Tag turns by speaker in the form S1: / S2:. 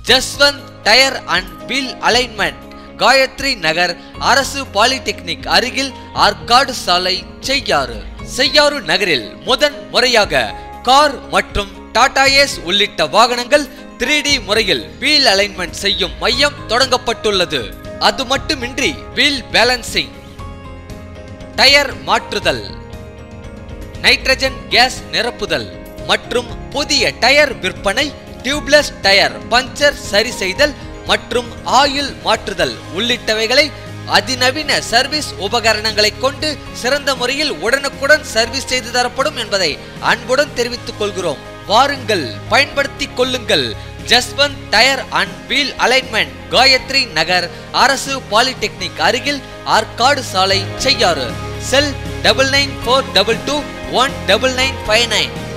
S1: Jaswant tyre and wheel alignment Gayathri Nagar அரசு polytechnic அருகில் ஆற்காடு சாலை செய்யாறு செய்யாறு நகரில் முதன் முறையாக கார் மற்றும் டாடா ஏஸ் உள்ளிட்ட வாகனங்கள் த்ரீ டி முறையில் வீல் அலைன்மெண்ட் செய்யும் மையம் தொடங்கப்பட்டுள்ளது அது மட்டுமின்றி வீல் பேலன்சிங் டயர் மாற்றுதல் நைட்ரஜன் கேஸ் நிரப்புதல் மற்றும் புதிய டயர் விற்பனை டியூப்லெஸ் டயர் பஞ்சர் சரி செய்தல் மற்றும் ஆயில் மாற்றுதல் உள்ளிட்டவைகளை அதிநவீன சர்வீஸ் உபகரணங்களை கொண்டு சிறந்த முறையில் உடனுக்குடன் சர்வீஸ் செய்து தரப்படும் என்பதை அன்புடன் தெரிவித்துக் கொள்கிறோம் வாருங்கள் பயன்படுத்திக் கொள்ளுங்கள் Jaswanth tyre and wheel alignment Gayathri Nagar அரசு பாலிடெக்னிக் அருகில் ஆற்காடு சாலை Cheyyar cell double nine four double two one double nine five nine